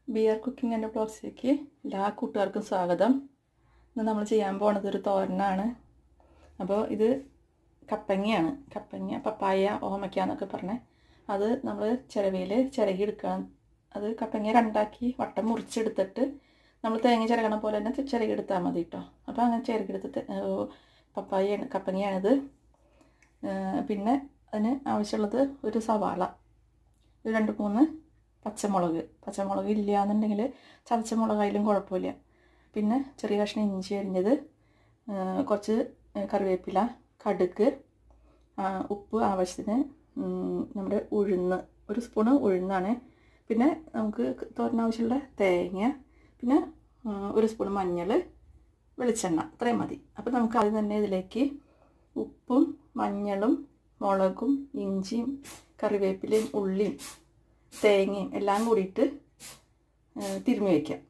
B R cooking and ബ്ലോഗ്സിലേക്ക് എല്ലാ കൂട്ടുകാർക്കും സ്വാഗതം ഇന്ന് നമ്മൾ ചെയ്യാൻ പോണത് ഒരു തോരനാണ് അപ്പോൾ ഇത് കപ്പങ്ങയാണ് കപ്പങ്ങ പപ്പായ ഓമയ്ക്ക എന്നൊക്കെ പറഞ്ഞ് അത് നമ്മൾ ചിരവയിൽ ചിരകി എടുക്കണം അത് കപ്പങ്ങ രണ്ടാക്കി വട്ടം മുറിച്ചെടുത്തിട്ട് നമ്മൾ തേങ്ങ ചിരകണ പോലെ തന്നെ ചിരകി എടുത്താൽ മതി കേട്ടോ അപ്പോൾ അങ്ങനെ ചിരകിയെടുത്ത് പപ്പായയാണ് കപ്പങ്ങയാണിത് പിന്നെ അതിന് ആവശ്യമുള്ളത് ഒരു സവാള ഒരു രണ്ട് മൂന്ന് പച്ചമുളക് പച്ചമുളക് ഇല്ല എന്നുണ്ടെങ്കിൽ ചതച്ച മുളകായാലും കുഴപ്പമില്ല പിന്നെ ചെറിയ കഷ്ണം ഇഞ്ചി അരിഞ്ഞത് കുറച്ച് കറിവേപ്പില കടുക് ഉപ്പ് ആവശ്യത്തിന് നമ്മുടെ ഉഴുന്ന് ഒരു സ്പൂണ് ഉഴുന്നാണ് പിന്നെ നമുക്ക് തോരൻ ആവശ്യമുള്ള തേങ്ങ പിന്നെ ഒരു സ്പൂൺ മഞ്ഞൾ വെളിച്ചെണ്ണ ഇത്രയും മതി അപ്പോൾ നമുക്ക് ആദ്യം തന്നെ ഇതിലേക്ക് ഉപ്പും മഞ്ഞളും മുളകും ഇഞ്ചിയും കറിവേപ്പിലയും ഉള്ളിയും തേങ്ങയും എല്ലാം കൂടിയിട്ട് തിരുമ്മി വയ്ക്കാം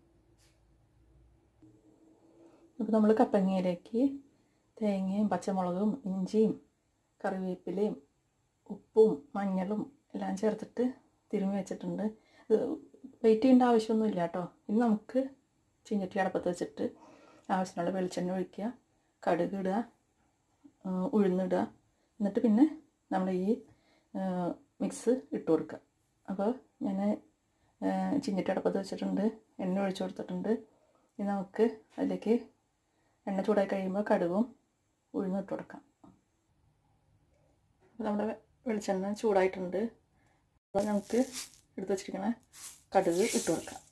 അപ്പോൾ നമ്മൾ കപ്പങ്ങയിലേക്ക് തേങ്ങയും പച്ചമുളകും ഇഞ്ചിയും കറിവേപ്പിലയും ഉപ്പും മഞ്ഞളും എല്ലാം ചേർത്തിട്ട് തിരുമ്മി വെച്ചിട്ടുണ്ട് വെയിറ്റ് ചെയ്യേണ്ട ആവശ്യമൊന്നുമില്ല കേട്ടോ ഇനി നമുക്ക് ചീഞ്ഞട്ടി അടപ്പത്ത് വെച്ചിട്ട് ആവശ്യത്തിനുള്ള വെളിച്ചെണ്ണ ഒഴിക്കുക കടുക് ഇടുക ഉഴുന്നിടുക എന്നിട്ട് പിന്നെ നമ്മൾ ഈ മിക്സ് ഇട്ട് കൊടുക്കുക അപ്പോൾ ഞാൻ ചിഞ്ഞിട്ട് അടപ്പത്ത് വെച്ചിട്ടുണ്ട് എണ്ണ ഒഴിച്ചു കൊടുത്തിട്ടുണ്ട് ഇനി നമുക്ക് അതിലേക്ക് എണ്ണ ചൂടായി കഴിയുമ്പോൾ കടുകും ഉഴുന്നും ഇട്ട് കൊടുക്കാം അപ്പോൾ നമ്മുടെ വെളിച്ചെണ്ണ ചൂടായിട്ടുണ്ട് അപ്പോൾ നമുക്ക് എടുത്ത് വെച്ചിരിക്കണ കടുക് ഇട്ട് കൊടുക്കാം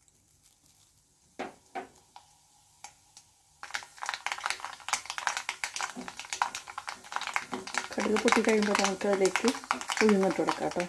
കടുക് പൊട്ടി കഴിയുമ്പോൾ നമുക്ക് അതിലേക്ക് ഉഴുന്നിട്ട് കൊടുക്കാം കേട്ടോ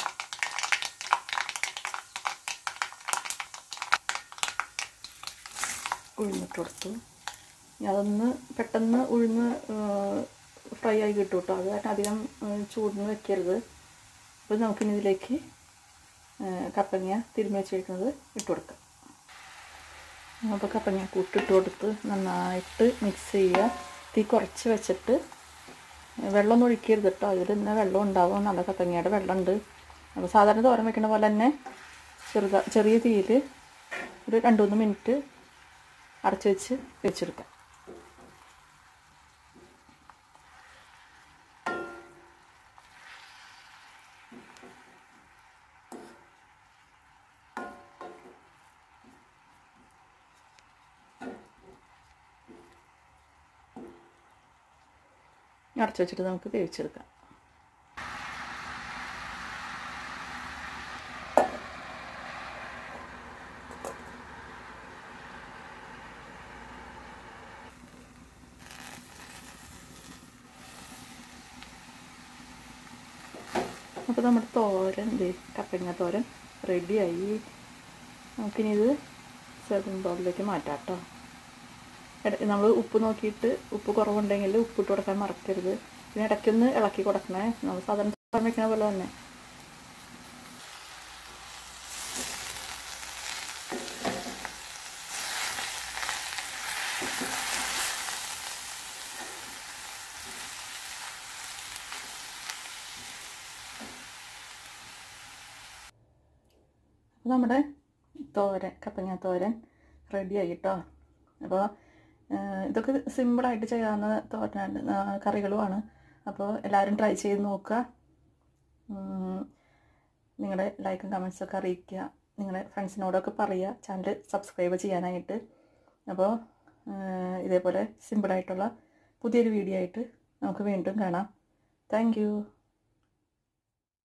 ഉഴുന്നിട്ട് കൊടുത്തു അതൊന്ന് പെട്ടെന്ന് ഉഴുന്ന് ഫ്രൈ ആയി കിട്ടും കേട്ടോ അത് കാരണം അധികം ചൂടിന് വെക്കരുത് അപ്പോൾ നമുക്കിനി ഇതിലേക്ക് കപ്പങ്ങ തിരുമ്മി വെച്ചിരിക്കുന്നത് ഇട്ട് കൊടുക്കാം അപ്പോൾ കപ്പങ്ങ കൂട്ടിട്ട് കൊടുത്ത് നന്നായിട്ട് മിക്സ് ചെയ്യുക തീ കുറച്ച് വെച്ചിട്ട് വെള്ളമൊന്നും ഒഴിക്കരുത് കേട്ടോ അതിൽ തന്നെ വെള്ളം ഉണ്ടാവും നല്ല കപ്പങ്ങയുടെ വെള്ളമുണ്ട് അപ്പോൾ സാധാരണ തോരൻ വെക്കുന്ന പോലെ തന്നെ ചെറുത ചെറിയ തീയിൽ ഒരു രണ്ട് മൂന്ന് മിനിറ്റ് അടച്ചു വെച്ച് വെച്ചെടുക്കാം അടച്ചു വെച്ചിട്ട് നമുക്ക് വേവിച്ചെടുക്കാം അപ്പോൾ നമ്മുടെ തോരൻ ഇത് കപ്പങ്ങ തോരൻ റെഡിയായി നമുക്കിനി ഇത് സെർവിങ് ബൗളിലേക്ക് മാറ്റാം കേട്ടോ നമ്മൾ ഉപ്പ് നോക്കിയിട്ട് ഉപ്പ് കുറവുണ്ടെങ്കിൽ ഉപ്പിട്ട് കൊടുക്കാൻ മറക്കരുത് പിന്നെ ഇടയ്ക്കൊന്ന് ഇളക്കി കൊടുക്കണേ നമ്മൾ സാധാരണ തോരൻ വെക്കണ പോലെ തന്നെ അപ്പോൾ നമ്മുടെ തോരൻ കപ്പങ്ങ തോരൻ റെഡിയായി കേട്ടോ അപ്പോൾ ഇതൊക്കെ സിമ്പിളായിട്ട് ചെയ്യാവുന്ന തോരൻ കറികളുമാണ് അപ്പോൾ എല്ലാവരും ട്രൈ ചെയ്ത് നോക്കുക നിങ്ങളുടെ ലൈക്കും കമൻസൊക്കെ അറിയിക്കുക നിങ്ങളുടെ ഫ്രണ്ട്സിനോടൊക്കെ പറയുക ചാനൽ സബ്സ്ക്രൈബ് ചെയ്യാനായിട്ട് അപ്പോൾ ഇതേപോലെ സിമ്പിളായിട്ടുള്ള പുതിയൊരു വീഡിയോ ആയിട്ട് നമുക്ക് വീണ്ടും കാണാം താങ്ക്